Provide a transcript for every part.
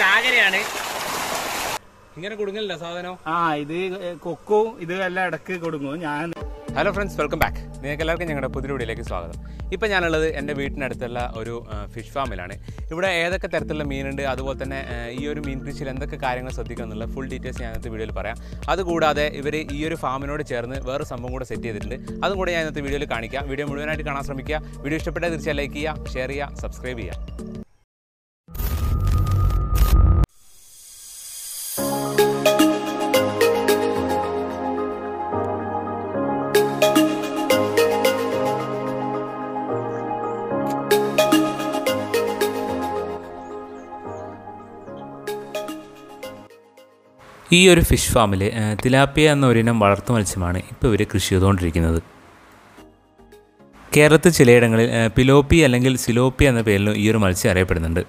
ചാകരയാണ് ഇങ്ങനെ കുടുങ്ങലില്ല സാധനം ആ ഇത് കൊക്കും ഇത് എല്ലാം ഇടക്ക് കൊടുങ്ങും ഞാൻ ഹലോ ഫ്രണ്ട്സ് വെൽക്കം ബാക്ക് നിങ്ങൾക്ക് എല്ലാവർക്കും ഞങ്ങളുടെ പുതിയ വീഡിയോയിലേക്ക് സ്വാഗതം ഇപ്പം ഞാനുള്ളത് എൻ്റെ വീട്ടിനടുത്തുള്ള ഒരു ഫിഷ് ഫാമിലാണ് ഇവിടെ ഏതൊക്കെ തരത്തിലുള്ള മീനുണ്ട് അതുപോലെ തന്നെ ആ, ഈ ഒരു മീൻ കൃഷിയിൽ എന്തൊക്കെ കാര്യങ്ങൾ ശ്രദ്ധിക്കണം എന്നുള്ള ഫുൾ ഡീറ്റെയിൽസ് ഞാൻ ഇന്നത്തെ വീഡിയോയിൽ പറയാം അതുകൂടാതെ ഇവർ ഈ ഒരു ഫാമിനോട് ചേർന്ന് വേറെ സംഭവം കൂടെ സെറ്റ് ചെയ്തിട്ടുണ്ട് അതും കൂടെ ഞാൻ ഇന്നത്തെ വീഡിയോയിൽ കാണിക്കാം വീഡിയോ മുഴുവനായിട്ട് കാണാൻ ശ്രമിക്കുക വീഡിയോ ഇഷ്ടപ്പെട്ടാൽ തീർച്ചയായും ലൈക്ക് ചെയ്യുക ഷെയർ ചെയ്യുക സബ്സ്ക്രൈബ് ചെയ്യുക ഈ ഒരു ഫിഷ് ഫാമിൽ തിലാപ്പിയ എന്ന ഒരിനം വളർത്തു മത്സ്യമാണ് ഇപ്പോൾ ഇവർ കൃഷി ചെയ്തുകൊണ്ടിരിക്കുന്നത് കേരളത്തിൽ ചിലയിടങ്ങളിൽ ആ, പിലോപ്പി അല്ലെങ്കിൽ സിലോപ്പി എന്ന പേരിലും ഈ ഒരു മത്സ്യം അറിയപ്പെടുന്നുണ്ട്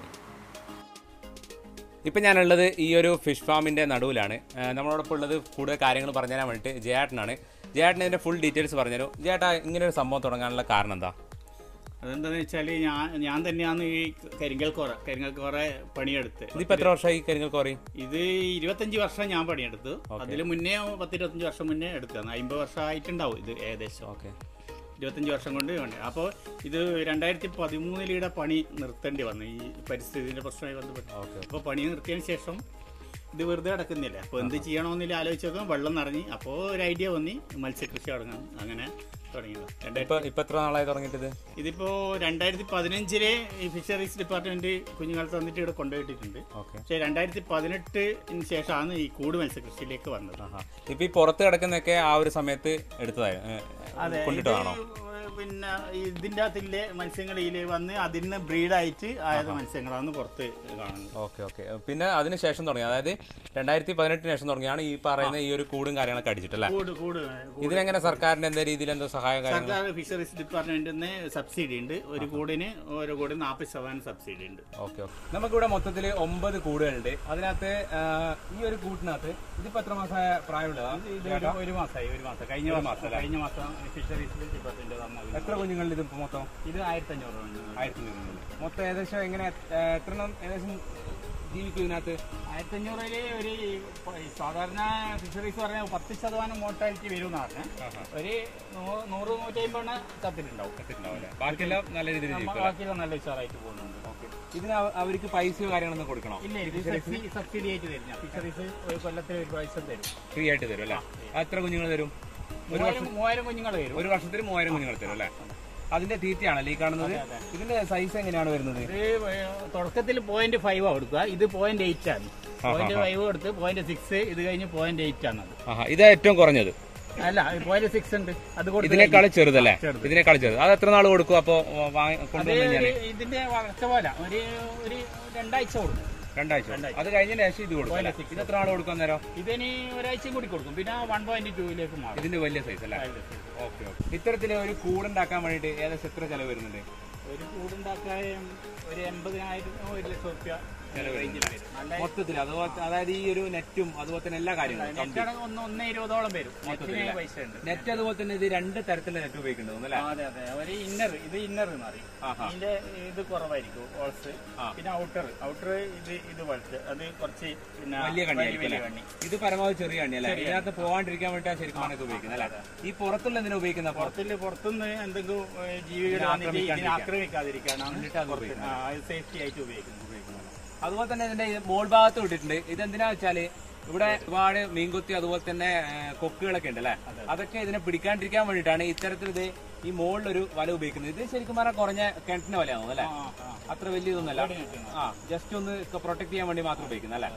ഇപ്പം ഞാനുള്ളത് ഈ ഒരു ഫിഷ് ഫാമിൻ്റെ നടുവിലാണ് ആ, നമ്മളോടൊപ്പം ഉള്ളത് കൂടുതൽ കാര്യങ്ങൾ പറഞ്ഞുതരാൻ വേണ്ടിയിട്ട് ജയേട്ടനാണ് ജയേട്ടൻ ഇതിൻ്റെ ഫുൾ ഡീറ്റെയിൽസ് പറഞ്ഞുതരും ജയേട്ടാ ഇങ്ങനെ ഒരു സംഭവം തുടങ്ങാനുള്ള കാരണം എന്താ അതെന്താന്ന് വെച്ചാൽ ഞാൻ ഞാൻ തന്നെയാണ് ഈ കരിങ്കൽ കോറ കരിങ്കൽ കോറ പണിയെടുത്ത് ഇതിപ്പോൾ എത്ര വർഷമായി കരിങ്കൽ കോറി ഇത് ഇരുപത്തഞ്ച് വർഷം ഞാൻ പണിയെടുത്തു അതിൽ മുന്നേ പത്ത് ഇരുപത്തഞ്ച് വർഷം മുന്നേ എടുത്തതാണ് അമ്പത് വർഷം ആയിട്ടുണ്ടാവും ഇത് ഏകദേശം ഓക്കെ ഇരുപത്തഞ്ച് വർഷം കൊണ്ട് പണി അപ്പോൾ ഇത് രണ്ടായിരത്തി പതിമൂന്നിലൂടെ പണി നിർത്തേണ്ടി വന്നു ഈ പരിസ്ഥിതിൻ്റെ പ്രശ്നമായി ബന്ധപ്പെട്ട് ഓക്കെ അപ്പോൾ പണി നിർത്തിയതിന് ശേഷം ഇത് വെറുതെ കിടക്കുന്നില്ല അപ്പോൾ എന്ത് ചെയ്യണമെന്നില്ല ആലോചിച്ച് നോക്കാം വെള്ളം നിറഞ്ഞ് അപ്പോൾ ഒരു ഐഡിയ വന്നി മത്സ്യകൃഷി തുടങ്ങാം അങ്ങനെ തുടങ്ങിയത് രണ്ടായിരത്തി ഇപ്പൊ ഇപ്പൊ എത്ര നാളായി തുടങ്ങിയിട്ടത് ഇതിപ്പോൾ രണ്ടായിരത്തി പതിനഞ്ചിലെ ഈ ഫിഷറീസ് ഡിപ്പാർട്ട്മെന്റ് കുഞ്ഞുകാലത്ത് വന്നിട്ട് ഇവിടെ കൊണ്ടുപോയിട്ടുണ്ട് ഓക്കെ പക്ഷേ രണ്ടായിരത്തി പതിനെട്ടിന് ശേഷമാണ് ഈ കൂട് മത്സ്യകൃഷിയിലേക്ക് വന്നത് ഇപ്പൊ ഈ പുറത്ത് കിടക്കുന്നൊക്കെ ആ ഒരു സമയത്ത് എടുത്തതായി അതെ കൊണ്ടിട്ടതാണോ ഇത് പിന്നെ ഇതിൻ്റെ അകത്തിലെ മത്സ്യങ്ങളിൽ വന്ന് അതിന് ബ്രീഡായിട്ട് ആയത് മത്സ്യങ്ങളാണ് പുറത്ത് കാണുന്നത് ഓക്കെ ഓക്കെ പിന്നെ അതിന് ശേഷം തുടങ്ങി അതായത് രണ്ടായിരത്തി പതിനെട്ടിന് ശേഷം തുടങ്ങിയാണ് ഈ പറയുന്ന ഈ ഒരു കൂടും കാര്യങ്ങളൊക്കെ അടിച്ചിട്ടല്ലേ കൂട് കൂട് ഇതിനെങ്ങനെ സർക്കാരിന്റെ എന്താ രീതിയിൽ എന്തോ സഹായം കാര്യങ്ങൾ സർക്കാർ ഫിഷറീസ് ഡിപ്പാർട്ട്മെന്റിൽ നിന്ന് സബ്സിഡി ഉണ്ട് ഒരു കൂടിന് ഓരോ കൂടിന് നാൽപ്പത് ശതമാനം സബ്സിഡി ഉണ്ട് ഓക്കെ ഓക്കെ നമുക്കിവിടെ മൊത്തത്തിൽ ഒമ്പത് കൂടുകളുണ്ട് അതിനകത്ത് ആ, ഈ ഒരു കൂട്ടിനകത്ത് ഇതിപ്പോ എത്ര മാസമായ പ്രായമുള്ളതാ ഇത് ഒരു- ഒരു മാസമായി ഒരു മാസം കഴിഞ്ഞ മാസം കഴിഞ്ഞ മാസം ഫിഷറീസ് ഡിപ്പാർട്ട്മെന്റ് തന്നത് എത്ര കുഞ്ഞുങ്ങളുണ്ട് ഇത് ഇപ്പൊ മൊത്തം ഇത് ആയിരത്തി അഞ്ഞൂറ് രൂപ ആയിരത്തി ഇരുന്നൂറ് മൊത്തം ഏകദേശം എങ്ങനെ ആ, എത്രണ്ണം ഏകദേശം ജീവിക്കും ഇതിനകത്ത് ആയിരത്തി അഞ്ഞൂറില് ഒരു പ- സാധാരണ ഫിഷറീസ് പറഞ്ഞാൽ പത്ത് ശതമാനം മോർട്ടാലിറ്റി വരും എന്ന് പറഞ്ഞാൽ ഒരു നൂ- നൂറ് നൂറ്റമ്പതെണ്ണം ചത്തിട്ടുണ്ടാവും ഉണ്ടാവില്ലേ ബാക്കിയെല്ലാം നല്ല രീതിയിൽ നമ്മ ജീവിക്കും ബാക്കിയൊക്കെ നല്ല ഉഷാറായിട്ട് പോകുന്നുണ്ട് ഇതിന് അവ- അവർക്ക് പൈസയോ കാര്യങ്ങളൊന്നും കൊടുക്കണോ ഇല്ല ഇത് സബ്സിഡി സബ്സിഡി ആയിട്ട് തരുന്ന ഫിഷറീസ് ഒരു കൊല്ലത്തിൽ ഒരു പ്രാവശ്യം തരും ഫ്രീ ആയിട്ട് തരും അല്ലേ അത് എത്ര കുഞ്ഞുങ്ങൾ തരും മൂവായിരം മൂവായിരം കുഞ്ഞുങ്ങൾ വരും ഒരു വർഷത്തിൽ മൂവായിരം കുഞ്ഞുങ്ങൾ തരും അല്ലേ അതിന്റെ തീറ്റയാണല്ലേ ഈ കാണുന്നത് ഇതിന്റെ സൈസ് എങ്ങനെയാണ് വരുന്നത് ഇത് തുടക്കത്തിൽ പോയിന്റ് ഫൈവ് കൊടുക്കുക ഇത് പോയിന്റ് എയ്റ്റ് ആണ് പോയിന്റ് ഫൈവ് കൊടുത്ത് പോയിന്റ് സിക്സ് ഇത് കഴിഞ്ഞ് പോയിന്റ് എയ്റ്റ് ആണ് അത് ആഹാ ഇത് ഏറ്റവും കുറഞ്ഞത് അല്ല പോയിന്റ് സിക്സ് ഉണ്ട് അത് കൊടുത്ത് ഇതിനേക്കാൾ ചെറുതല്ലേ ചെറുത്. ഇതിനേക്കാൾ ചെറുത് അത് എത്ര നാൾ കൊടുക്കും അപ്പൊ വാങ്ങി- അത് കൊണ്ടുവന്ന് കഴിഞ്ഞാല് ഒരു- ഇതിന്റെ വളർച്ച പോലെ ഒരു ഒരു രണ്ടാഴ്ച കൊടുക്കും രണ്ടാഴ്ച അത് കഴിഞ്ഞതിന് ശേഷം ഇത് കൊടുക്കും അല്ലേ? ഇത് എത്ര നാൾ കൊടുക്കും അന്നേരം ഇതിന് ഒരാഴ്ചയും കൂടി കൊടുക്കും പിന്നെ വൺ പോയിന്റ് ടൂയിലേക്ക് മാറും ഇതിന്റെ വലിയ സൈസ് അല്ലേ ഓക്കെ ഓക്കെ ഇത്തരത്തില് ഒരു കൂടുണ്ടാക്കാൻ വേണ്ടിട്ട് ഏകദേശം എത്ര ചെലവ് വരുന്നുണ്ട് ഒരു കൂടുണ്ടാക്കാൻ ഒരു എൺപതിനായിരം ഒരു ലക്ഷം റുപ്യ റേഞ്ചിലായിരുന്നു നല്ല മൊത്തത്തിൽ അതുപോലെ അതായത് ഈ ഒരു നെറ്റും അതുപോലെ തന്നെ എല്ലാ കാര്യങ്ങളും നെറ്റാണ് ഒന്ന് ഒന്ന് ഇരുപതോളം വരും നെറ്റിന് പൈസ ഉണ്ട് നെറ്റ് അതുപോലെ തന്നെ ഇത് രണ്ട് തരത്തിലുള്ള നെറ്റ് ഉപയോഗിക്കുന്നുണ്ട് അല്ലേ ആ, അതെ അതെ ഒരു ഇന്നർ ഇത് ഇന്നർ എന്ന് പറയും ആഹാ. ഇതിന്റെ ഇത് കുറവായിരിക്കും ഓൾസ് പിന്നെ ഔട്ടർ ഔട്ടർ ഇത് ഇത് പോലത്തെ അത് കുറച്ച് പിന്നെ വലിയ കണ്ണിയായിരിക്കും വലിയ അല്ലേ? കണ്ണി ഇത് പരമാവധി ചെറിയ കണ്ണി അല്ലേ ഇതിനകത്ത് പോകാണ്ടിരിക്കാൻ വേണ്ടിയാണ് ശരിക്കും ഇത് ഉപയോഗിക്കുന്നത് അല്ലേ ഈ പുറത്തുള്ള എന്തിനാ ഉപയോഗിക്കുന്ന പുറത്ത് പുറത്തിൽ പുറത്തുനിന്ന് എന്തെങ്കിലും ഏ, ജീവികൾ വന്നിട്ട് ഇതിനെ ആക്രമിക്കാതിരിക്കാനാണ് സേഫ്റ്റി ആയിട്ട് ഉപയോഗിക്കുന്നത് അതുപോലെ തന്നെ ഇതിന്റെ ഈ മോൾ ഭാഗത്ത് വിട്ടിട്ടുണ്ട് ഇതെന്തിനാ വെച്ചാല് ഇവിടെ ഒരുപാട് മീൻകുത്തി അതുപോലെ തന്നെ ആ, കൊക്കുകളൊക്കെ ഉണ്ട് അല്ലേ അതൊക്കെ ഇതിനെ പിടിക്കാണ്ടിരിക്കാൻ വേണ്ടിയിട്ടാണ് ഇത്തരത്തിൽ ഇത് ഈ മുകളിലൊരു വല ഉപയോഗിക്കുന്നത് ഇത് ശരിക്കും പറഞ്ഞാൽ കുറഞ്ഞ കിണറ്റിന് വലയാവും അല്ലേ ആ, ആ. അത്ര വലിയതൊന്നുമല്ല ആ ജസ്റ്റ് ഒന്ന് പ്രൊട്ടക്ട് ചെയ്യാൻ വേണ്ടി മാത്രം ഉപയോഗിക്കുന്നത് അല്ലേ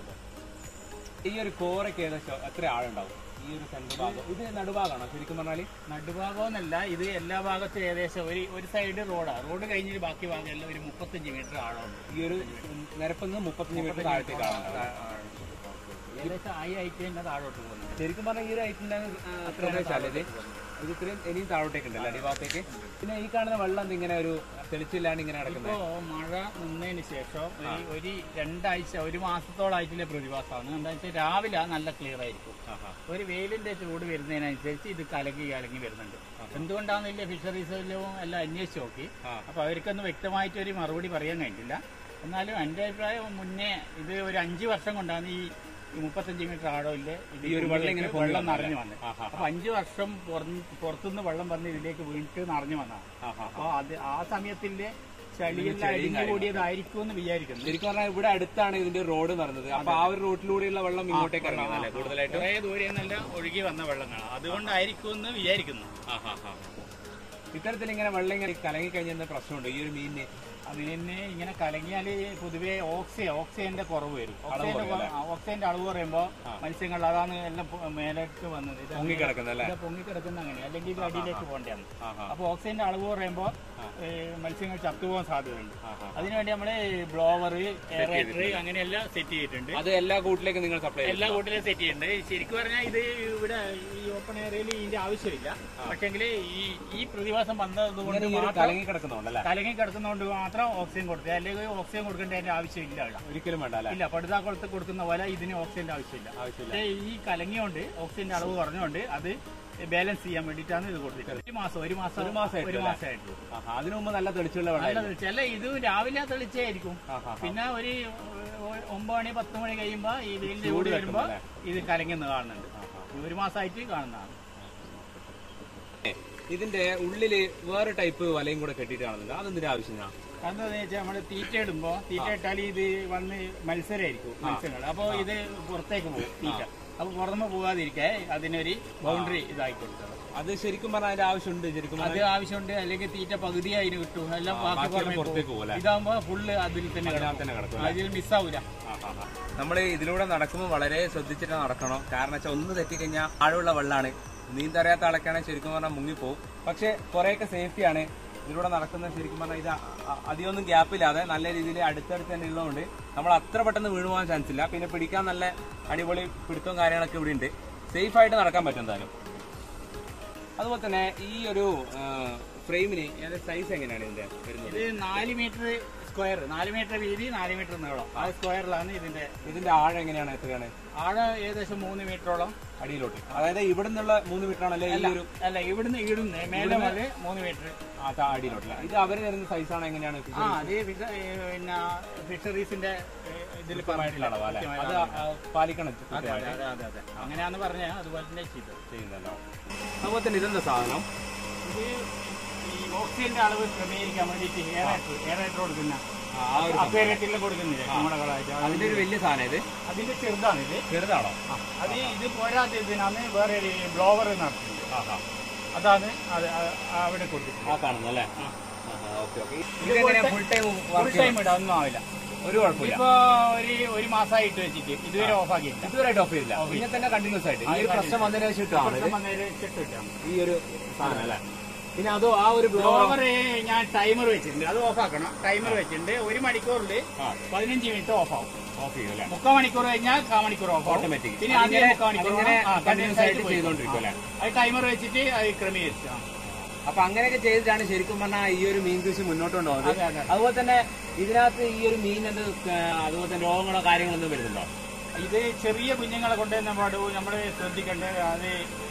ഈ ഒരു കോറൊക്കെ ഏകദേശം എത്ര ആളുണ്ടാവും ഈ ഒരു സെന്റർ ഭാഗം ഇത് നടുഭാഗമാണോ ശരിക്കും പറഞ്ഞാല് നടുഭാഗമെന്നല്ല ഇത് എല്ലാ ഭാഗത്തും ഏകദേശം ഒരു ഒരു സൈഡ് റോഡാണ് റോഡ് കഴിഞ്ഞിട്ട് ബാക്കി ഭാഗം എല്ലാം ഒരു മുപ്പത്തഞ്ച് മീറ്റർ ആഴമുണ്ട് ഈ ഒരു നിരപ്പിൽ മുപ്പത്തഞ്ച് മീറ്റർ താഴത്തേക്കാണ് ഏകദേശം ആയി ആയിട്ട് തന്നെ താഴോട്ട് പോകുന്നത് ശരിക്കും പറഞ്ഞാൽ ഈ ഒരു ഐറ്റിന്റെ പ്രദേശമല്ലേ ഇത് ഇത് ഇത്രയും ഇനിയും താഴോട്ടേക്ക് ഉണ്ടല്ലോ അടിഭാഗത്തേക്ക് പിന്നെ ഈ കാണുന്ന വെള്ളം എന്ത് ഇങ്ങനെ ഒരു തെളിച്ചില്ലാണ്ട് ഇങ്ങനെ നടക്കുന്നത് ഇപ്പോ മഴ നിന്നതിന് ശേഷം ഒരു ഒരു രണ്ടാഴ്ച ഒരു മാസത്തോളായിട്ടുള്ള പ്രതിഭാസമാണ് എന്താ വെച്ചാൽ രാവിലെ നല്ല ക്ലിയർ ആയിരിക്കും ഒരു വെയിലിന്റെ ചൂട് വരുന്നതിനനുസരിച്ച് ഇത് കലങ്ങി കലങ്ങി വരുന്നുണ്ട് എന്തുകൊണ്ടാണെന്നില്ല ഫിഷറീസിലും എല്ലാം അന്വേഷിച്ച് നോക്കി ആ. അപ്പൊ അവർക്കൊന്നും വ്യക്തമായിട്ട് ഒരു മറുപടി പറയാൻ കഴിഞ്ഞില്ല എന്നാലും എൻ്റെ അഭിപ്രായം മുന്നേ ഇത് ഒരു അഞ്ച് വർഷം കൊണ്ടാണ് ഈ ഈ മുപ്പത്തഞ്ച് മീറ്റർ ആഴമില്ലേ ഇത് ഈ ഒരു വെള്ളം ഇങ്ങനെ പൊങ്ങി വെള്ളം വന്നത് നിറഞ്ഞു വന്നത് ആഹാ. അപ്പൊ അഞ്ച് വർഷം പുറം- പുറത്തുനിന്ന് വെള്ളം വന്ന് ഇതിലേക്ക് വീണിട്ട് നിറഞ്ഞു വന്നതാണ് ആഹാ. അപ്പൊ അത് ആ സമയത്തിന്റെ ചളിയെല്ലാം ചെളിയും അടിഞ്ഞു കാര്യങ്ങളും. കൂടിയതായിരിക്കും എന്ന് വിചാരിക്കുന്നു ശരിക്കും പറഞ്ഞാൽ ഇവിടെ അടുത്താണ് ഇതിന്റെ റോഡ് നടന്നത് അപ്പൊ ആ ഒരു റോട്ടിലൂടെയുള്ള വെള്ളം ഇങ്ങോട്ടേക്ക് ഇറങ്ങിയതല്ലേ കൂടുതലായിട്ട് കുറെ ദൂരെ നിന്നല്ല ഒഴുകി വന്ന വെള്ളങ്ങളാണ് അതുകൊണ്ടായിരിക്കും എന്ന് വിചാരിക്കുന്നു ഇത്തരത്തിൽ ഇങ്ങനെ വെള്ളം ഇങ്ങനെ കലങ്ങി കഴിഞ്ഞ പ്രശ്നമുണ്ട് ഈ ഒരു മീനിന് അതിന് ഇങ്ങനെ കലങ്ങിയാൽ പൊതുവെ ഓക്സിജൻ ഓക്സിജന്റെ കുറവ് വരും അളവ് ഓക്സിജന്റെ കുറയും, കുറ- ആ, ഓക്സിജന്റെ അളവ് പറയുമ്പോൾ മത്സ്യങ്ങൾ അതാണ് എല്ലാം പൊ- മേലേക്ക് വന്നത് ഇത് പൊങ്ങി കിടക്കുന്നല്ലേ ഇത് പൊങ്ങി കിടക്കുന്ന അങ്ങനെ അല്ലെങ്കിൽ ഇത് അടിയിലേക്ക് പോകേണ്ടതാണ് ആഹാ. അപ്പൊ ഓക്സിജന്റെ അളവ് പറയുമ്പോൾ മത്സ്യങ്ങൾ ചത്തുപോകാൻ സാധ്യതയുണ്ട് ആഹാ. അതിനുവേണ്ടി നമ്മള് ബ്ലോവർ എയറേറ്റർ അങ്ങനെയെല്ലാം സെറ്റ് ചെയ്തിട്ടുണ്ട് അത് എല്ലാ കൂട്ടിലേക്കും നിങ്ങൾ സപ്ലൈ എല്ലാ കൂട്ടിലും സെറ്റ് ചെയ്യുന്നുണ്ട് ശരിക്കും പറഞ്ഞാൽ ഇത് ഇവിടെ ഈ ഓപ്പൺ ഏരിയയിൽ ഇതിന്റെ ആവശ്യമില്ല പക്ഷെങ്കിൽ ഈ ഈ പ്രതിഭാസം വന്നത് കൊണ്ട് മാത്രം കലങ്ങി കിടക്കുന്നുണ്ടല്ലേ കലങ്ങി കിടക്കുന്നതുകൊണ്ട് മാത്രം ഓക്സിജൻ കൊടുക്കുക അല്ലെങ്കിൽ ഓക്സിജൻ കൊടുക്കേണ്ടതിന്റെ ആവശ്യമില്ല ഇവിടെ ഒരിക്കലും വേണ്ട അല്ലേ ഇല്ല പടുതാ കൊടുത്ത് കൊടുക്കുന്ന പോലെ ഇതിന് ഓക്സിജന്റെ ആവശ്യമില്ല ആവശ്യമില്ല പക്ഷേ ഈ കലങ്ങിയോണ്ട് ഓക്സിജന്റെ അളവ് കുറഞ്ഞുകൊണ്ട് അത് ബാലൻസ് ചെയ്യാൻ വേണ്ടിയിട്ടാണ് ഇത് കൊടുത്തിട്ടുള്ളത് ഒരു മാസം ഒരു മാസം ഒരു മാസമായിട്ടുള്ളൂ ഒരു അല്ലേ? മാസമായിട്ടുള്ളൂ ആഹാ. അതിനു മുമ്പ് നല്ല തെളിച്ചുള്ള നല്ല വെള്ളം തെളിച്ച അല്ല ഇത് രാവിലെ തെളിച്ചായിരിക്കും ആഹാ. പിന്നെ ഒരു ഒ- ഒമ്പത് മണി പത്ത് മണി കഴിയുമ്പോ ഈ വെയിലിന്റെ ചൂട് ചൂട് വരുമ്പോ തട്ടുമ്പോൾ ഇത് കലങ്ങുന്ന കാണുന്നുണ്ട് ഒരു മാസമായിട്ട് കാണുന്നതാണ് ഇതിന്റെ ഉള്ളില് വേറെ ടൈപ്പ് വലയും കൂടെ കെട്ടിയിട്ട് കാണുന്നുണ്ട് അതെന്തിന്റെ ആവശ്യമാണ് കാരണം എന്താ വെച്ചാൽ നമ്മള് തീറ്റ ഇടുമ്പോ തീറ്റ ഇട്ടാൽ ഇത് വന്ന് മത്സരമായിരിക്കും മത്സ്യങ്ങൾ അപ്പൊ ഇത് പുറത്തേക്ക് പോകും തീറ്റ അപ്പൊ പുറമെ പോകാതിരിക്കാൻ അതിനൊരു ബൗണ്ടറി ഇതാക്കി കൊടുത്തത് അത് ശരിക്കും പറഞ്ഞാൽ അതിന്റെ ആവശ്യമുണ്ട് ശരിക്കും അത് ആവശ്യമുണ്ട് അല്ലെങ്കിൽ തീറ്റ പകുതി അതിന് കിട്ടും എല്ലാം ബാക്കി ബാക്കിയെല്ലാം പുറമെ പുറത്തേക്ക് പോകും. പോകും അല്ലേ? ഇതാകുമ്പോ ഫുള്ള് അതിൽ തന്നെ കിടക്കും തന്നെ കിടക്കും അതിൽ മിസ്സാവൂല നമ്മൾ ഇതിലൂടെ നടക്കുമ്പോൾ വളരെ ശ്രദ്ധിച്ചിട്ട് നടക്കണം കാരണം വെച്ചാൽ ഒന്ന് തെറ്റിക്കഴിഞ്ഞാൽ ആഴമുള്ള വെള്ളമാണ് നീന്തറിയാത്ത ആളൊക്കെയാണെങ്കിൽ ശരിക്കും പറഞ്ഞാൽ മുങ്ങിപ്പോവും പക്ഷെ കുറേയൊക്കെ സേഫ്റ്റിയാണ് ഇതിലൂടെ നടക്കുന്നത് ശരിക്കും പറഞ്ഞാൽ ഇത് അ- അധികമൊന്നും ഗ്യാപ്പില്ലാതെ നല്ല രീതിയിൽ അടുത്തടുത്ത് തന്നെ ഉള്ളതുകൊണ്ട് നമ്മൾ അത്ര പെട്ടെന്ന് വീണു പോകാൻ ചാൻസ് ഇല്ല പിന്നെ പിടിക്കാൻ നല്ല അടിപൊളി പിടുത്തവും കാര്യങ്ങളൊക്കെ ഇവിടെ ഉണ്ട് സേഫ് ആയിട്ട് നടക്കാൻ പറ്റും എന്തായാലും അതുപോലെ തന്നെ ഈ ഒരു ഫ്രെയിമിന് അതിന്റെ സൈസ് എങ്ങനെയാണ് ഇതിന്റെ വരുന്നത് ഇത് നാല് മീറ്റർ സ്ക്വയർ നാല് മീറ്റർ വീതി നാല് മീറ്റർ നീളം ആ സ്ക്വയറിലാണ് ഇതിന്റെ ഇതിന്റെ ആഴം എങ്ങനെയാണ് എത്രയാണ് ആഴം ഏകദേശം മൂന്ന് മീറ്ററോളം അടിയിലോട്ട് അതായത് ഇവിടെ നിന്നുള്ള മൂന്ന് മീറ്റർ ആണല്ലേ ഈ ഒരു അല്ല ഇവിടുന്ന് ഇടുന്ന് മേലെ മുതൽ മൂന്ന് മീറ്റർ ആ, താ- അടിയിലോട്ടില്ല ഇത് അവര് തരുന്ന സൈസാണ് എങ്ങനെയാണ് ആ അത് ഫിഷ- ഏ, പിന്നെ ഫിഷറീസിന്റെ ഇതിൽ കൃത്യമായിട്ടുള്ള അളവ് അല്ലേ? അത് ആ, പാലിക്കണം കൃത്യമായിട്ട് അതെ അതെ അതെ അങ്ങനെയാന്ന് പറഞ്ഞ അതുപോലെ തന്നെ ചെയ്തത് ചെയ്യുന്നല്ലോ അതുപോലെ തന്നെ ഇതെന്താ സാധനം ഇത് ഈ ഓക്സിജന്റെ അളവ് ക്രമീകരിക്കാൻ വേണ്ടിയിട്ട് എയറേറ്റർ എയറേറ്റർ കൊടുക്കുന്ന ആ, ആ ഒരു സംഭവം. അക്വേറിയത്തിൽ കൊടുക്കുന്നില്ലേ നമ്മുടെ കളായിട്ട് അതിന്റെ ഒരു വലിയ സാധനം ഇത് അതിന്റെ ചെറുതാണ് ഇത് ചെറുതാണോ ആ, അത് ഇത് പോരാത്ത ഇതിനാണ് വേറെ ഒരു ബ്ലോവർ നടത്തുന്നത് ആഹാ. അതാണ് അത് ആ- അവിടെ കൊടുത്തിട്ടുള്ളത് ആ കാണുന്നു അല്ലേ ഓക്കെ ഓക്കെ ഇതെങ്ങനെയാ full time full work time ഇടാം ഒന്നും ആവില്ല ഒരു കുഴപ്പമില്ല ഇപ്പൊ ഒരു ഒരു മാസമായിട്ട് വെച്ചിട്ട് ഇതുവരെ ഓഫ് ആക്കിയില്ല ഇതുവരെ ഓഫ് ചെയ്തില്ല ഇങ്ങനെ തന്നെ കണ്ടിന്യൂസ് ആയിട്ട് ഈ ഒരു പ്രശ്നം വന്നതിന് ശേഷം ഇട്ടാണ് ഇത്. പ്രശ്നം വന്നതിന് ശേഷം ഇട്ടാണ് ഈ ഒരു സാധനം അല്ലേ പിന്നെ അതോ ആ ഒരു ബ്ലോ ബ്ലോവർ ഞാൻ ടൈമർ വെച്ചിട്ടുണ്ട് അത് ഓഫ് ആക്കണം ടൈമർ വെച്ചിട്ടുണ്ട് ഒരു മണിക്കൂറിൽ ആ. പതിനഞ്ച് മിനിറ്റ് ഓഫ് ആവും ഓഫ് ചെയ്യും അല്ലേ മുക്കാൽ മണിക്കൂർ കഴിഞ്ഞാൽ കാ മണിക്കൂർ ഓഫ് ആവും ഓട്ടോമാറ്റിക് പിന്നെ ആദ്യം മുക്കാൽ മണിക്കൂർ അതിങ്ങനെ ആ, കണ്ടിന്യൂസ് ആയിട്ട് പോയി. ചെയ്തോണ്ടിരിക്കും അല്ലേ അത് ടൈമർ വെച്ചിട്ട് അത് ക്രമീകരിച്ചു ആ. അപ്പൊ അങ്ങനെയൊക്കെ ചെയ്തിട്ടാണ് ശരിക്കും പറഞ്ഞാൽ ഈ ഒരു മീൻ കൃഷി മുന്നോട്ട് കൊണ്ടുപോകുന്നത് അതെ, അതെ. അതുപോലെ തന്നെ ഇതിനകത്ത് ഈ ഒരു മീൻ എന്ത് അതുപോലെ തന്നെ രോഗങ്ങളോ കാര്യങ്ങളൊന്നും വരുന്നുണ്ടോ ഇത് ചെറിയ കുഞ്ഞുങ്ങളെ കൊണ്ടുവരുന്ന പാടു നമ്മൾ ശ്രദ്ധിക്കേണ്ടത് അത്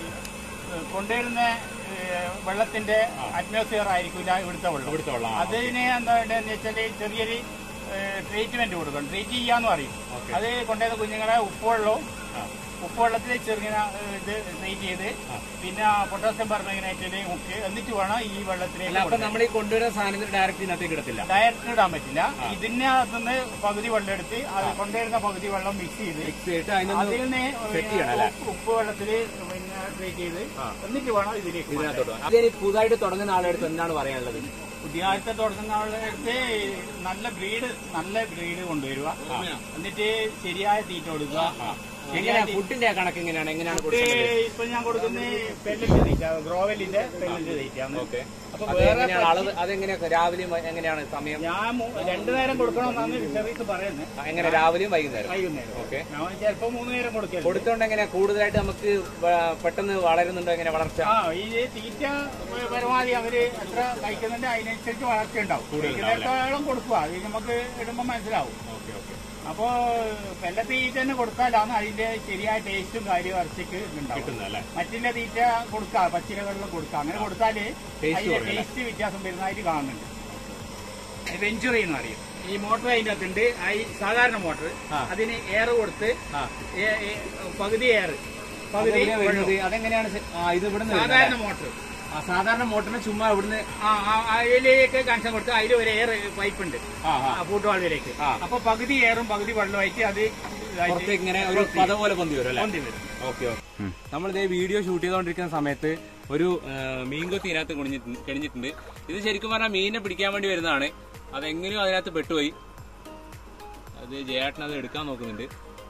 കൊണ്ടുവരുന്ന ഏഹ്, വെള്ളത്തിന്റെ അറ്റ്മോസ്ഫിയർ ആയിരിക്കില്ല ഇവിടുത്തെ വെള്ളം ഇവിടുത്തെ വെള്ളം അതിന് എന്താ വേണ്ടതെന്ന് വെച്ചാൽ ചെറിയൊരു ട്രീറ്റ്മെന്റ് കൊടുക്കണം ട്രീറ്റ് ചെയ്യാന്ന് പറയും അത് കൊണ്ടുവരുന്ന കുഞ്ഞുങ്ങളെ ഉപ്പുവെള്ളവും ഉപ്പുവെള്ളത്തിൽ ചെറുങ്ങനെ ഏഹ്, ഇത് ട്രീറ്റ് ചെയ്ത് പിന്നെ പൊട്ടാസ്യം പെർമംഗനേറ്റിൽ മുക്കി എന്നിട്ട് വേണം ഈ അല്ല വെള്ളത്തിലേക്ക് അപ്പൊ നമ്മൾ ഈ കൊണ്ടുവരുന്ന സാധനത്തിന് ഡയറക്റ്റ് ഇതിനകത്തേക്ക് ഇടത്തില്ല ഡയറക്റ്റ് ഇടാൻ പറ്റില്ല ഇതിനകത്തുനിന്ന് പകുതി വെള്ളം എടുത്ത് അത് കൊണ്ടുവരുന്ന പകുതി വെള്ളം മിക്സ് ചെയ്ത് മിക്സ് ചെയ്തിട്ട് അതിനൊന്ന് അതിൽ നിന്ന് set ചെയ്യണം അല്ലേ? ഉപ്പ് ഉപ്പ് വെള്ളത്തില് പിന്നെ ട്രീറ്റ് ചെയ്ത് എന്നിട്ട് വേണം ഇതിലേക്ക് ഇതിനകത്തോട്ട് വരാൻ. അതിന് പുതുതായിട്ട് തുടങ്ങുന്ന ആളുടെ അടുത്ത് എന്താണ് പറയാനുള്ളത് പുതിയതായിട്ട് തുടങ്ങുന്ന ആളുടെ അടുത്ത് നല്ല ബ്രീഡ് നല്ല ബ്രീഡ് കൊണ്ടുവരിക എന്നിട്ട് ശരിയായ തീറ്റ കൊടുക്കുക എങ്ങനെയാ ഫുഡിന്റെ കണക്ക് എങ്ങനെയാണ് എങ്ങനെയാണ് ഫുഡ് കൊടുക്കുന്നത് ഇപ്പൊ ഞാൻ കൊടുക്കുന്ന പെല്ലറ്റ് തീറ്റ ഗ്രോവലിന്റെ പെല്ലറ്റ് തീറ്റയാണ് ഓക്കെ അപ്പൊ അത് വേറെ എങ്ങനെയാണ് അളവ് അതെങ്ങനെയാ രാവിലെയും വൈ- എങ്ങനെയാണ് സമയം ഞാൻ മു- രണ്ടു നേരം കൊടുക്കണമെന്നാണ് ഫിഷറീസ് പറയുന്നത് ആ, എങ്ങനെ രാവിലെയും വൈകുന്നേരം വൈകുന്നേരം ഓക്കെ ഞാൻ ചിലപ്പോ മൂന്ന് നേരം കൊടുക്കരുത് കൊടുത്തോണ്ട് എങ്ങനെയാ കൂടുതലായിട്ട് നമുക്ക് വ- പെട്ടെന്ന് വളരുന്നുണ്ടോ എങ്ങനെ വളർച്ച ആ ഈ തീറ്റ പരമാവധി അവര് എത്ര കഴിക്കുന്നുണ്ട് അതിനനുസരിച്ച് വളർച്ച ഉണ്ടാവും കഴിക്കുന്നിടത്തോളം കൊടുക്കുക അത് നമുക്ക് ഇടുമ്പോൾ മനസ്സിലാവും ഓക്കെ ഓക്കെ അപ്പോ വെള്ള തീറ്റ തന്നെ കൊടുക്കാലാണ് അതിന്റെ ശരിയായ ടേസ്റ്റും കാര്യവും ഇറച്ചിക്ക് ഉണ്ടാവും കിട്ടുന്നല്ലേ മറ്റുള്ള തീറ്റ കൊടുക്കുക പച്ചിലകളിലും കൊടുക്കുക അങ്ങനെ കൊടുത്താല് Taste അതിന്റെ കുറയും ടേസ്റ്റ് വ്യത്യാസം വരുന്നതായിട്ട് കാണുന്നുണ്ട് വെഞ്ചുറി എന്ന് പറയും ഈ മോട്ടർ അതിന്റെ അകത്തുണ്ട് ആ ഈ സാധാരണ മോട്ടർ ആ. അതിന് എയർ കൊടുത്ത് ആ. ഏ- ഏ- പകുതി എയർ പകുതി അതെവിടെയാ വരുന്നത്? വെള്ളം. അതെങ്ങനെയാണ് സെ- ആ, ഇത് ഇവിടുന്ന് വരുന്നത് സാധാരണ അല്ലേ? മോട്ടർ ആ, സാധാരണ മോട്ടറിന് ചുമ്മാ ഇവിടുന്ന് ആ ആ, അതിലേക്ക് കണക്ഷൻ കൊടുത്ത് അതിൽ ഒരു എയർ പൈപ്പ് ഉണ്ട് ആ ആ പൂട്ടുവാളിലേക്ക് ആ. അപ്പൊ പകുതി എയറും പകുതി വെള്ളമായിട്ട് അത് ഇതായിട്ട് പുറത്തേക്ക് ഇങ്ങനെ ഒരു പത പോലെ പൊന്തി വരും അല്ലേ പൊന്തി വരും ഓക്കെ ഓക്കെ നമ്മളിതേ വീഡിയോ ഷൂട്ട് ചെയ്തുകൊണ്ടിരിക്കുന്ന സമയത്ത് ഒരു ആ, മീൻകൊത്തി ഇതിനകത്ത് കുണിഞ്ഞിട്ടുണ്ട് കഴിഞ്ഞിട്ടുണ്ട് ഇത് ശരിക്കും പറഞ്ഞാൽ മീനിനെ പിടിക്കാൻ വേണ്ടി വരുന്നതാണ് അതെങ്ങനെയോ അതിനകത്ത് പെട്ടുപോയി അത് ജയേട്ടൻ അത് എടുക്കാൻ നോക്കുന്നുണ്ട്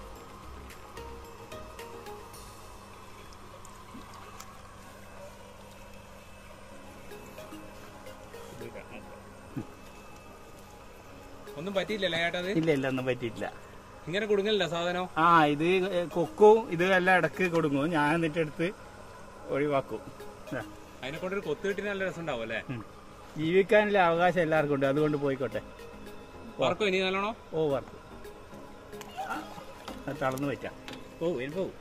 ഒന്നും പറ്റിയില്ലല്ലേ ചേട്ടാ അത് ഇല്ല ഇല്ല ഒന്നും പറ്റിയിട്ടില്ല ഇങ്ങനെ കുടുങ്ങലില്ല സാധനം ആ ഇത് കൊക്കും ഇത് എല്ലാം ഇടക്ക് കൊടുക്കും ഞാൻ എന്നിട്ട് എടുത്ത് ഒഴിവാക്കും ഇതാ. അതിനെ കൊണ്ടൊരു കൊത്തു കിട്ടിയ നല്ല രസം ഉണ്ടാവും അല്ലേ ഉം. ജീവിക്കാനുള്ള അവകാശം എല്ലാവർക്കും ഉണ്ട് അതുകൊണ്ട് പോയിക്കോട്ടെ വർക്കോ ഇനി നല്ലോണോ ഓ വർക്ക് അത് തളർന്നു വെച്ചാ ഓ ഇനി പോവും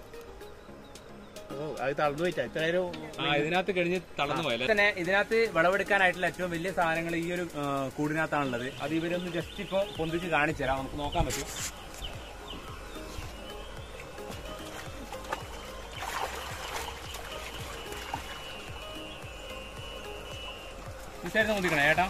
ഓ അത് തളർന്നു വെച്ചാ ഇത്രയും ആ ഇതിനകത്ത് കഴിഞ്ഞ് തളർന്നു പോയല്ലേ തന്നെ ഇതിനകത്ത് വിളവെടുക്കാനായിട്ടുള്ള ഏറ്റവും വലിയ സാധനങ്ങൾ ഈ ഒരു ആ, കൂടിനകത്താണുള്ളത് അത് ഇവരൊന്ന് ജസ്റ്റ് ഇപ്പൊ പൊന്തിച്ച് കാണിച്ചു തരാം നമുക്ക് നോക്കാൻ പറ്റും ഇട്ടായിരുന്നു പൊന്തിക്കണേ ഏട്ടാ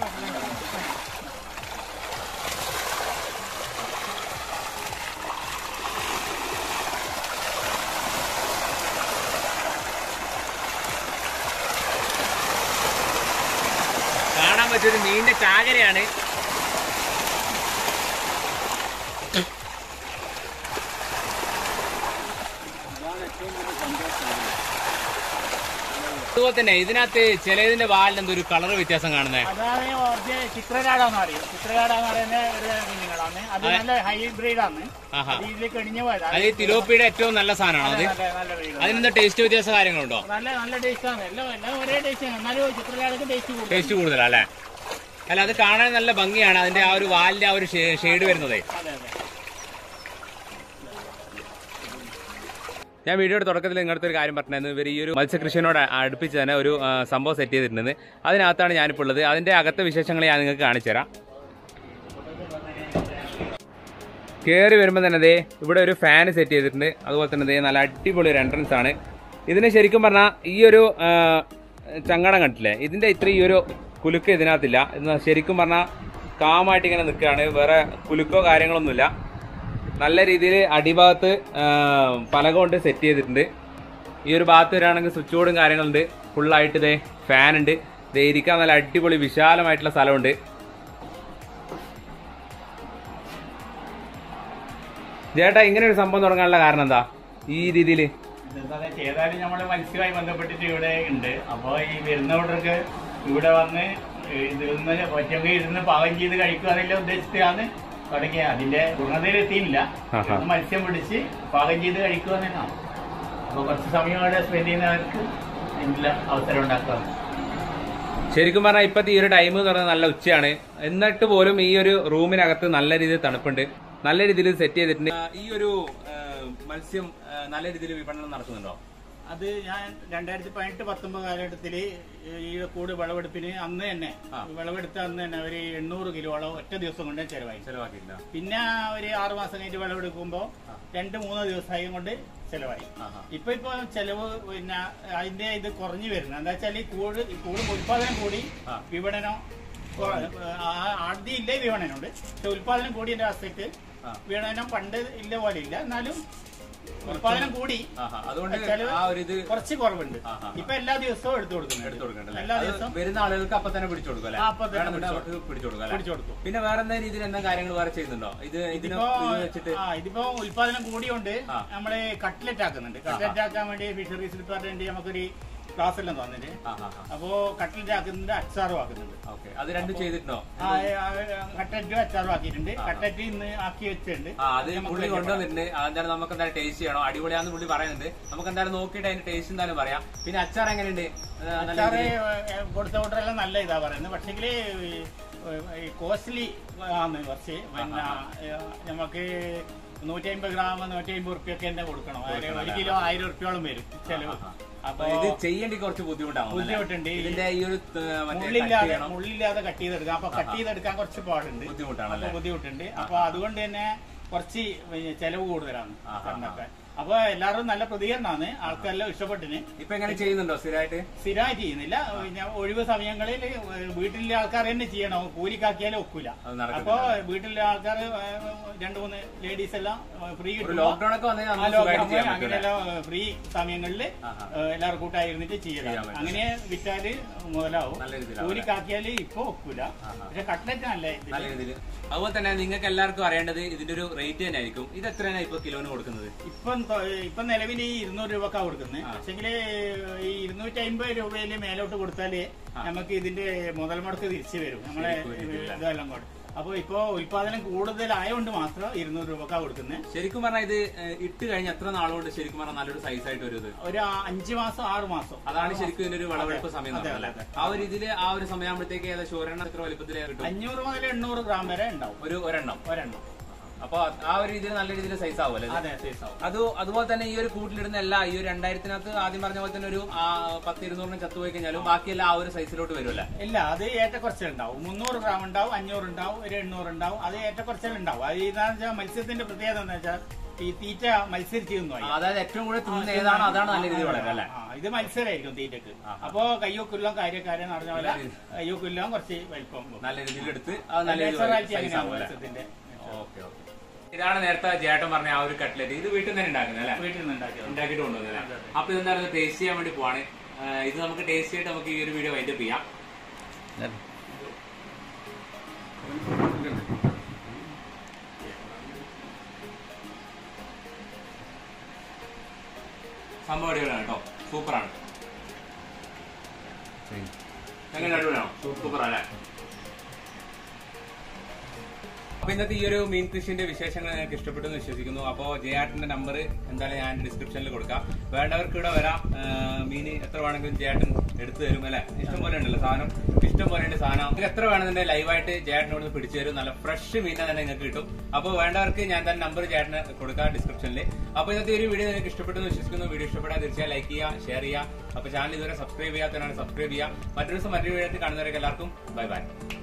കാണാൻ പറ്റിയൊരു മീനിന്റെ ചാകരയാണ് അതുപോലെ തന്നെ ഇതിനകത്ത് ചിലതിന്റെ വാലിന് എന്തോ ഒരു കളർ വ്യത്യാസം കാണുന്നത് അതാണ് കുറച്ച് ചിത്രകാടാന്ന് അറിയും ചിത്രകാടാന്ന് പറയുന്ന ഒരു കുഞ്ഞുങ്ങളാണ് അത് നല്ല ഹൈബ്രിഡ് ആണ് ആഹാ അത് ഇതിലേക്ക് ഇടിഞ്ഞു പോയതാണ് അത് ഈ തിലോപ്പിയുടെ ഏറ്റവും നല്ല സാധനമാണോ അത് നല്ല നല്ല breed ആണ്. അതിനെന്താ ടേസ്റ്റ് വ്യത്യാസ കാര്യങ്ങളുണ്ടോ നല്ല നല്ല ടേസ്റ്റ് ആണ് എല്ലാം എല്ലാം ഒരേ ടേസ്റ്റ് ആണ് എന്നാലും ചിത്രകാടൊക്കെ ടേസ്റ്റ് കൂടുതൽ ടേസ്റ്റ് കൂടുതലാ അല്ലേ അല്ല അത് കാണാൻ നല്ല ഭംഗിയാണ് അതിന്റെ ആ ഒരു വാലിന്റെ ആ ഒരു ഷെയ്ഡ് വരുന്നതേ അതെ അതെ ഞാൻ വീഡിയോയുടെ തുടക്കത്തിൽ ഇങ്ങനത്തെ ഒരു കാര്യം പറഞ്ഞിരുന്നു ഇവർ ഈ ഒരു മത്സ്യകൃഷിയോട് അടുപ്പിച്ച് തന്നെ ഒരു ആ, സംഭവം സെറ്റ് ചെയ്തിട്ടുണ്ട് അതിനകത്താണ് ഞാനിപ്പോൾ ഉള്ളത് അതിന്റെ അകത്തെ വിശേഷങ്ങൾ ഞാൻ നിങ്ങൾക്ക് കാണിച്ചു തരാം കയറി വരുമ്പോൾ തന്നെ ദേ ഇവിടെ ഒരു ഫാൻ സെറ്റ് ചെയ്തിട്ടുണ്ട് അതുപോലെ തന്നെ ദേ നല്ല അടിപൊളി ഒരു എൻട്രൻസ് ആണ് ഇതിന് ശരിക്കും പറഞ്ഞാൽ ഈ ഒരു ആ, ചങ്ങടം കണ്ടില്ലേ ഇതിന്റെ ഇത്ര ഈ ഒരു കുലുക്ക് ഇതിനകത്തില്ല ഇത് ശരിക്കും പറഞ്ഞാൽ കാമായിട്ട് ഇങ്ങനെ നിൽക്കുകയാണ് വേറെ കുലുക്കോ കാര്യങ്ങളൊന്നുമില്ല നല്ല രീതിയിൽ അടിഭാഗത്ത് ആ, പലക കൊണ്ട് സെറ്റ് ചെയ്തിട്ടുണ്ട് ഈ ഒരു ഭാഗത്ത് വരികയാണെങ്കിൽ സ്വിച്ച് ബോർഡും കാര്യങ്ങളുണ്ട് ഫുള്ളായിട്ട് ഇതേ ഫാൻ ഉണ്ട് ദേ ഇരിക്കാൻ നല്ല അടിപൊളി വിശാലമായിട്ടുള്ള സ്ഥലമുണ്ട് ചേട്ടാ ഇങ്ങനെ ഒരു സംഭവം തുടങ്ങാനുള്ള കാരണം എന്താ ഈ രീതിയിൽ ഇതെന്താ ചെയ്താലും നമ്മള് മത്സ്യവുമായി ബന്ധപ്പെട്ടിട്ട് ഇവിടെ ഉണ്ട് അപ്പൊ ഈ വരുന്നവർക്ക് ഇവിടെ വന്ന് ഇതിരുന്ന് പറ്റുമെങ്കിൽ ഇരുന്ന് പാകം ചെയ്ത് കഴിക്കുക എന്നുള്ള ഉദ്ദേശത്തിലാണ് തുടങ്ങിയത് അതിന്റെ പൂർണ്ണതയിൽ എത്തിയില്ല ആഹാ. ഇരുന്ന് മത്സ്യം പിടിച്ച് പാകം ചെയ്ത് കഴിക്കുക തന്നെയാണ് അപ്പൊ കുറച്ച് സമയം അവിടെ സ്പെൻഡ് ചെയ്യുന്നവർക്ക് ഇതിനുള്ള അവസരം ഉണ്ടാക്കുക ശരിക്കും പറഞ്ഞാൽ ഇപ്പത്തെ ഈ ഒരു ടൈം എന്ന് പറയുന്നത് നല്ല ഉച്ചയാണ് എന്നിട്ട് പോലും ഈ ഒരു റൂമിനകത്ത് നല്ല രീതിയിൽ തണുപ്പുണ്ട് നല്ല രീതിയിൽ സെറ്റ് ചെയ്തിട്ടുണ്ട് ഈ ഒരു മത്സ്യം നല്ല രീതിയിൽ വിപണനം നടക്കുന്നുണ്ടോ അത് ഞാൻ രണ്ടായിരത്തി പതിനെട്ട് പത്തൊമ്പത് കാലഘട്ടത്തില് ഈ കൂട് വിളവെടുപ്പിന് അന്ന് തന്നെ ആ. വിളവെടുത്ത അന്ന് തന്നെ ഒരു എണ്ണൂറ് കിലോളം ഒറ്റ ദിവസം കൊണ്ട് ചെലവായി ചെലവാക്കിയില്ല പിന്നെ ഒരു ആറു മാസം കഴിഞ്ഞ് വിളവെടുക്കുമ്പോ രണ്ട് മൂന്ന് ദിവസമായും കൊണ്ട് ചെലവായി ഇപ്പൊ ഇപ്പൊ ചെലവ് പിന്നെ അതിന്റെ ഇത് കുറഞ്ഞു വരുന്നത് എന്താ വെച്ചാൽ ഈ കൂട് ഈ കൂട് ഉത്പാദനം കൂടി ആ. വിപണനം കൊ- ആ- ആദ്യം ഇല്ലേ വിപണനമുണ്ട് പക്ഷെ ഉത്പാദനം കൂടിയതിന്റെ അവസ്ഥയ്ക്ക് ആ. വിപണനം പണ്ട് ഇല്ല പോലെ ഇല്ല എന്നാലും ഉത്പാദനം കൂടി അതുകൊണ്ട് ചെലവ് ആ ഒരു ഇത് കുറച്ച് കുറവുണ്ട് ആഹാ. ഇപ്പൊ എല്ലാ ദിവസവും എടുത്തു കൊടുക്കുന്നുണ്ട് എടുത്തു കൊടുക്കണ്ടല്ലേ? എല്ലാ അത് ദിവസവും വരുന്ന ആളുകൾക്ക് അപ്പൊ തന്നെ പിടിച്ചു കൊടുക്കും അല്ലേ? ആ, അപ്പൊ തന്നെ വേണമെന്നുണ്ടെങ്കിൽ പിടിച്ചു അവർക്ക് പിടിച്ചു കൊടുക്കും അല്ലേ? പിടിച്ചു കൊടുക്കും പിന്നെ വേറെ എന്താ രീതിയിൽ എന്താ കാര്യങ്ങൾ വേറെ ചെയ്യുന്നുണ്ടോ ഇത് ഇതിന് ഇതിപ്പോ ഇത് വെച്ചിട്ട് ആ ഇതിപ്പോ ഉത്പാദനം കൂടിയോണ്ട് ആ. നമ്മള് കട്ട്ലറ്റ് ആക്കുന്നുണ്ട് കട്ട്ലറ്റ് ആക്കാൻ വേണ്ടി ഫിഷറീസ് ഡിപ്പാർട്ട്മെന്റ് നമുക്കൊരു ക്ലാസ് എല്ലാം തന്നിട്ട് ആ, ആ, ആ. അപ്പോ കട്ട്ലറ്റ് ആക്കുന്നുണ്ട് അച്ചാറും ആക്കുന്നുണ്ട് ഓക്കെ അത് രണ്ടും ചെയ്തിട്ടുണ്ടോ ആ, ആ, കട്ട്ലറ്റും അച്ചാറും ആക്കിയിട്ടുണ്ട് കട്ട്ലറ്റ് ഇന്ന് ആക്കി വെച്ചിട്ടുണ്ട് ആ അത് നമുക്ക് പുള്ളി പരിചയപ്പെടാം. കൊണ്ടുവന്നിട്ടുണ്ട് അതെന്തായാലും നമുക്ക് എന്തായാലും ടേസ്റ്റ് ചെയ്യണോ അടിപൊളിയാന്ന് പുള്ളി പറയുന്നുണ്ട് നമുക്ക് എന്തായാലും നോക്കിയിട്ട് അതിന്റെ ടേസ്റ്റ് എന്തായാലും പറയാം പിന്നെ അച്ചാർ എങ്ങനെയുണ്ട് അത് നല്ല അച്ചാറ് രീതിയിൽ- കൊടുത്ത ഓർഡറെല്ലാം നല്ല ഇതാ പറയുന്നത് പക്ഷെങ്കിൽ കോസ്റ്റ്ലി ആണ് കുറച്ച് പിന്നെ ഏ, നമുക്ക് നൂറ്റി അമ്പത് ഗ്രാം നൂറ്റി അമ്പത് ഉറുപ്പ്യൊക്കെ തന്നെ കൊടുക്കണം അതായത് ഒരു കിലോ ആയിരം ഉറുപ്പ്യോളം വരും ചെലവ് അപ്പൊ ഇത് ചെയ്യേണ്ടി കുറച്ച് ബുദ്ധിമുട്ടാവും അല്ലേ? ബുദ്ധിമുട്ടുണ്ട് ഈ ഇതിന്റെ ഈ ഒരു ഏഹ്, മറ്റേ cut മുള്ളില്ലാതെ ചെയ്യണം. മുള്ളില്ലാതെ കട്ട് ചെയ്തെടുക്കാം അപ്പൊ കട്ട് ചെയ്തെടുക്കാൻ കുറച്ച് പാടുണ്ട് ബുദ്ധിമുട്ടാണല്ലേ അപ്പൊ ബുദ്ധിമുട്ടുണ്ട് അപ്പൊ അതുകൊണ്ട് തന്നെ കുറച്ച് ചെലവ് കൂടുതലാണ് കണ്ണൊക്കെ അപ്പൊ എല്ലാവരും നല്ല പ്രതികരണമാണ് ആൾക്കാരെല്ലാം ഇഷ്ടപ്പെട്ടിന് ഇപ്പൊ എങ്ങനെ ചെയ്യുന്നുണ്ടോ സ്ഥിരമായിട്ട് സ്ഥിരമായി ചെയ്യുന്നില്ല പിന്നെ ഒഴിവ് സമയങ്ങളിൽ വീട്ടിലെ ആൾക്കാർ തന്നെ ചെയ്യണം കൂലിക്കാക്കിയാലും ഒക്കൂല അത് നടക്കുന്നില്ല. അപ്പൊ വീട്ടിലെ ആൾക്കാർ രണ്ടു മൂന്ന് ലേഡീസ് എല്ലാം ഫ്രീ ഒരു കിട്ടും ലോക്ക്ഡൌൺ ഒക്കെ വന്നാൽ ആ നമുക്ക് ലോകം സുഖമായിട്ട് ചെയ്യാൻ പറ്റും അല്ലേ? അങ്ങനെയെല്ലാം ഫ്രീ സമയങ്ങളിൽ ആഹാ. എല്ലാവരും കൂട്ടായിരുന്നിട്ട് ചെയ്യാൻ ചെയ്യலாம் പറ്റും. അങ്ങനെ വിറ്റാല് മുതലാവും നല്ല രീതിയിലാവും കൂലിക്കാക്കിയാല് ഇപ്പൊ ഒക്കൂല പക്ഷെ കട്ട്ലറ്റ് നല്ല നല്ല രീതിയിൽ അതുപോലെ തന്നെ നിങ്ങൾക്ക് എല്ലാവർക്കും അറിയേണ്ടത് ഇതിന്റെ ഒരു റേറ്റ് തന്നെ ആയിരിക്കും ഇത് എത്രയാണ് ഇപ്പൊ കിലോന് കൊടുക്കുന്നത് ഇപ്പം തൊ- ഇപ്പം നിലവിൽ ഈ ഇരുന്നൂറ് രൂപക്കാ കൊടുക്കുന്നത് പക്ഷെങ്കിൽ ഈ ഇരുന്നൂറ്റി അമ്പത് രൂപയിൽ മേലോട്ട് കൊടുത്താല് നമുക്ക് ഇതിന്റെ മുതൽ മുടക്ക് തിരിച്ചു വരും നമ്മളെ ഇതെല്ലാം കൂടെ അപ്പൊ ഇപ്പൊ ഉൽപാദനം കൂടുതലായതുകൊണ്ട് മാത്രം ഇരുന്നൂറ് രൂപക്കാ കൊടുക്കുന്നത് ശരിക്കും പറഞ്ഞാൽ ഇത് ഏഹ്, ഇട്ട് കഴിഞ്ഞ എത്ര നാളുകൊണ്ട് ശരിക്കും പറഞ്ഞാൽ നല്ലൊരു സൈസ് ആയിട്ട് വരും ഇത് ഒരു ആ- അഞ്ച് മാസം ആറ് മാസം അതാണ് ശരിക്കും ഇതിന്റെ ഒരു വിളവെടുപ്പ് സമയം എന്ന് അതെ, പറഞ്ഞാൽ അതെ, ആ ഒരു രീതിയിൽ ആ ഒരു സമയമാകുമ്പോഴത്തേക്ക് ഏകദേശം ഒരെണ്ണം എത്ര വലിപ്പത്തിൽ കിട്ടും അഞ്ഞൂറ് മുതൽ എണ്ണൂറ് ഗ്രാം വരെ ഉണ്ടാവും ഒരു ഒരെണ്ണം ഒരെണ്ണം അപ്പൊ ആ ഒരു രീതിയിൽ നല്ല രീതിയിൽ സൈസ് ആവും അല്ലേ ഇത്? അതെ സൈസ് ആവും അത് അതുപോലെ തന്നെ ഈ ഒരു കൂട്ടിലിടുന്ന എല്ലാ ഈ ഒരു രണ്ടായിരത്തിനകത്ത് ആദ്യം പറഞ്ഞ പോലെ തന്നെ ഒരു ആ, പത്ത് ഇരുന്നൂറിന് ചത്തുപോയി കഴിഞ്ഞാലും ബാക്കിയെല്ലാം ആ ഒരു സൈസിലോട്ട് വരുമല്ലേ ഇല്ല അത് ഏറ്റക്കുറച്ചിലുണ്ടാവും മുന്നൂറ് ഗ്രാം ഉണ്ടാവും അഞ്ഞൂറ് ഉണ്ടാവും ഒരു എണ്ണൂറ് ഉണ്ടാവും അത് ഏറ്റക്കുറച്ചിലുണ്ടാവും അത് ഇതാന്ന് വെച്ചാൽ മത്സ്യത്തിന്റെ പ്രത്യേകത എന്താ വെച്ചാൽ ഈ തീറ്റ മത്സരിച്ച് തിന്നു ആ, അതായത് ഏറ്റവും കൂടുതൽ തിന്നുന്ന ഏതാണോ അതാണ് നല്ല രീതിയിൽ വളരുക അല്ലേ ആ, ഇത് മത്സരമായിരിക്കും തീറ്റക്ക് അപ്പോ കയ്യോക്കുല്ലാം കാര്യക്കാരെ നടന്ന പോലെ കയ്യോക്കുല്ലാം കുറച്ച് വലിപ്പം വെക്കും. നല്ല രീതിയിൽ എടുത്ത് അത് നല്ല രീതിയിൽ നാച്ചുറാലിറ്റി size അങ്ങനെയാണ് ആവും അല്ലേ? മത്സ്യത്തിന്റെ ഓക്കെ ഓക്കെ ഇതാണ് നേരത്തെ ജേട്ടൻ പറഞ്ഞ ആ ഒരു കട്ട്ലറ്റ് ഇത് വീട്ടിൽ തന്നെ ഉണ്ടാക്കുന്നത് അല്ലേ വീട്ടിൽ നിന്ന് ഉണ്ടാക്കിയത് ഉണ്ടാക്കിയിട്ട് കൊണ്ടുവന്നല്ലേ അപ്പൊ ഇതെന്താണ് ടേസ്റ്റ് ചെയ്യാൻ വേണ്ടി പോവാണ് ആ, ഇത് നമുക്ക് ടേസ്റ്റ് ചെയ്തിട്ട് നമുക്ക് ഈ ഒരു വീഡിയോ വൈൻഡപ്പ് ചെയ്യാം സംഭവം അടിപൊളിയാണ് കേട്ടോ സൂപ്പറാണ് എങ്ങനെ അടിപൊളിയാണോ സൂപ്പറല്ലേ അപ്പൊ ഇന്നത്തെ ഈ ഒരു മീൻ കൃഷിന്റെ വിശേഷങ്ങൾ നിങ്ങൾക്ക് ഇഷ്ടപ്പെട്ടു എന്ന് വിശ്വസിക്കുന്നു അപ്പോൾ ജയാട്ടിന്റെ നമ്പർ എന്തായാലും ഞാൻ ഡിസ്ക്രിപ്ഷനിൽ കൊടുക്കാം വേണ്ടവർക്ക് ഇവിടെ വരാം മീൻ എത്ര വേണമെങ്കിലും ജയാട്ടൻ എടുത്തു തരും അല്ലെ ഇഷ്ടം പോലെ ഉണ്ടല്ലോ സാധനം ഇഷ്ടം പോലെ ഉണ്ട് സാധനം നിങ്ങൾക്ക് എത്ര വേണമെന്നുണ്ടെങ്കിൽ ലൈവായിട്ട് ജയാട്ടിനോട് പിടിച്ചു തരും നല്ല ഫ്രഷ് മീൻ തന്നെ നിങ്ങൾക്ക് കിട്ടും അപ്പോൾ വേണ്ടവർക്ക് ഞാൻ തന്നെ നമ്പർ ജയാട്ടിന് കൊടുക്കാം ഡിസ്ക്രിപ്ഷനിൽ അപ്പോൾ ഇന്നത്തെ ഒരു വീഡിയോ നിങ്ങൾക്ക് ഇഷ്ടപ്പെട്ടു എന്ന് വിശ്വസിക്കുന്നു വീഡിയോ ഇഷ്ടപ്പെട്ടാൽ തീർച്ചയായും ലൈക്ക് ചെയ്യുക ഷെയർ ചെയ്യുക അപ്പോൾ ചാനൽ ഇതുവരെ സബ്സ്ക്രൈബ് ചെയ്യാത്തവരാണ് സബ്സ്ക്രൈബ് ചെയ്യുക മറ്റൊരു ദിവസം മറ്റൊരു വീഡിയോ കാണുന്നവരൊക്കെ എല്ലാവർക്കും ബൈ ബൈ